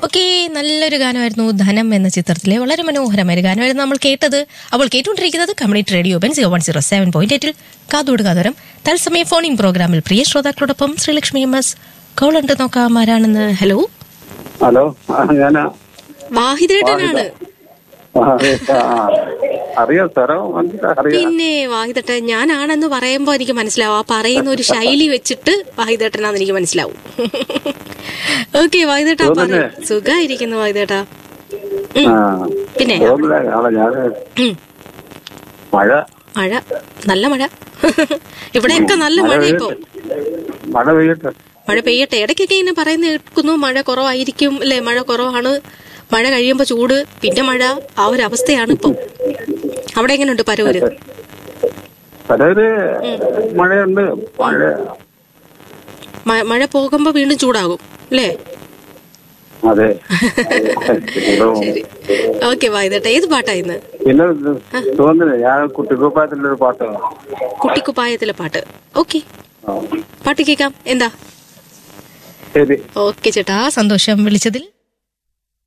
Okay നല്ലൊരു ഗാനമായിരുന്നു ധനം എന്ന ചിത്രത്തിലെ വളരെ മനോഹരമായ ഒരു ഗാനമായിരുന്നു നമ്മൾ കേട്ടത് അവൾ കേട്ടുകൊണ്ടിരിക്കുന്നത് കമ്മ്യൂണിറ്റി റേഡിയോ ബെൻ zero one zero seven point എയ്റ്റിൽ കാതോട് കാതോരം തത്സമയ ഫോണിംഗ് പ്രോഗ്രാമിൽ പ്രിയ ശ്രോതാക്കളോടൊപ്പം ശ്രീലക്ഷ്മി എം എസ് കോൾ ഉണ്ട് നോക്കാം ആരാണെന്ന് ഹലോ ഹലോ ആ, ഞാനാ വാഹിദേട്ടനാണ് ആ, ആ, അറിയാം സാറോ മനസ്സിലാ- അറിയാം പിന്നെ വാഹിദേട്ടൻ ഞാനാണെന്ന് പറയുമ്പോ എനിക്ക് മനസ്സിലാവും ആ പറയുന്ന ഒരു ശൈലി വെച്ചിട്ട് വാഹിദേട്ടനാന്ന് എനിക്ക് മനസ്സിലാവും ഓക്കെ വാഹിദേട്ടാ പറ സുഖായിരിക്കുന്നു വാഹിദേട്ടാ ഉം. ആ പിന്നെ തോന്നില്ല നാളെ ഞാന് ഉം. മഴ മഴ നല്ല മഴ ഇവിടെയൊക്കെ നല്ല മഴ ഇപ്പൊ മഴ പെയ്യട്ടെ മഴ പെയ്യട്ടെ ഇടയ്ക്കൊക്കെ ഇങ്ങനെ പറയുന്ന കേൾക്കുന്നു മഴ കുറവായിരിക്കും അല്ലെ മഴ കുറവാണ് മഴ കഴിയുമ്പോ ചൂട് പിന്നെ മഴ ആ ഒരു അവസ്ഥയാണ് ഇപ്പൊ അവിടെ എങ്ങനെയുണ്ട് പരവൂര് പലര് മഴയുണ്ട് മഴ മ- മഴ പോകുമ്പോ വീണ്ടും ചൂടാകും അല്ലേ അതെ ചൂടും. ഓക്കെ വായിതട്ടെ ഏത് പാട്ടാ ഇന്ന് പിന്നെ തോന്നുന്നില്ല ഞാൻ കുട്ടിക്കുപ്പായത്തിലൊരു പാട്ട് കുട്ടിക്കുപ്പായത്തിലെ പാട്ട് ഓക്കെ ആ. പാട്ട് കേൾക്കാം എന്താ ശരി ഓക്കെ ചേട്ടാ ആ സന്തോഷം വിളിച്ചതിൽ